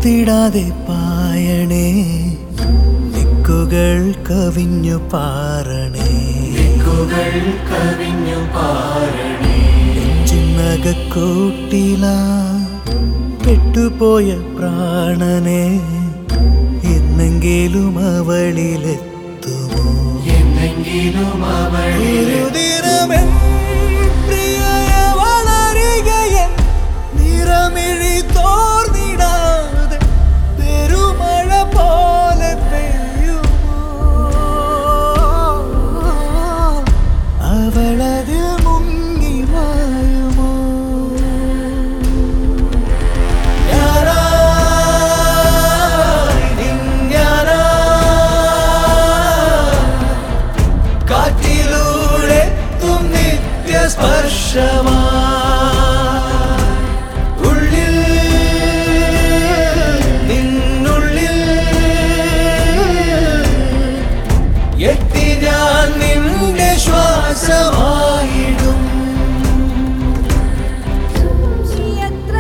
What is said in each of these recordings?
ഓർത്തിടാതെ പായണേ ദിക്കുകൾ കവിഞ്ഞു പാറണേ നെഞ്ചിനകക്കൂട്ടില പെട്ടുപോയ പ്രാണനെ എന്നെങ്കിലും അവളിലെത്തുമോ ഒരു ദിനമെൻ പ്രിയയെ വളരുകയൻ നിറമിഴി തോർന്നിടാതെ പെരുമഴ പോലെ പെയ്യുമോ അവളതിൽ മുങ്ങി മായുമോ ഞാനായി നിന്യാനായി കാറ്റിലൂടെ തും നിത്യസ്പർശമാ ഉള്ളിൽ നിന്നുള്ളിൽ എത്തി ഞാൻ നിന്റെ ശ്വാസമായിടും എത്ര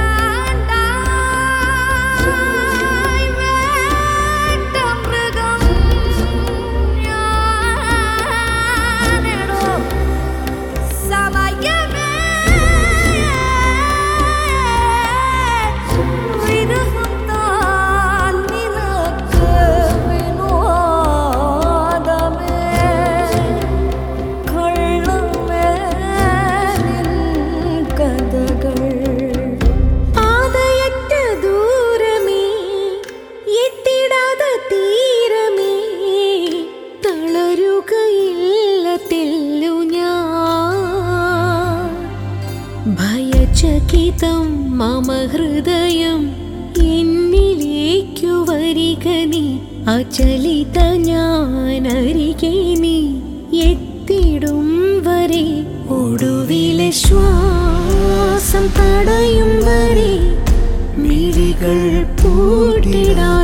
ആണ്ടായി വേട്ട മൃഗം ഞാനെടോ സമയമേ വിരഹം താൻ നിനക്ക് വിനോദമേ കഥകൾ ആദയറ്റ ദൂരമേ എത്തിടാത തീരമേ തളരുകയില്ല തെല്ലു ഞാൻ ഭയചകിതം മമ ഹൃദയം എന്നിലേക്കു വരിക നീ അചലിത ഞാനരികെ നീ എത്തിടും വരെ ഒടുവിലെ ശ്വാസം തടയും വരെ മിഴികൾ പൂട്ടിടാ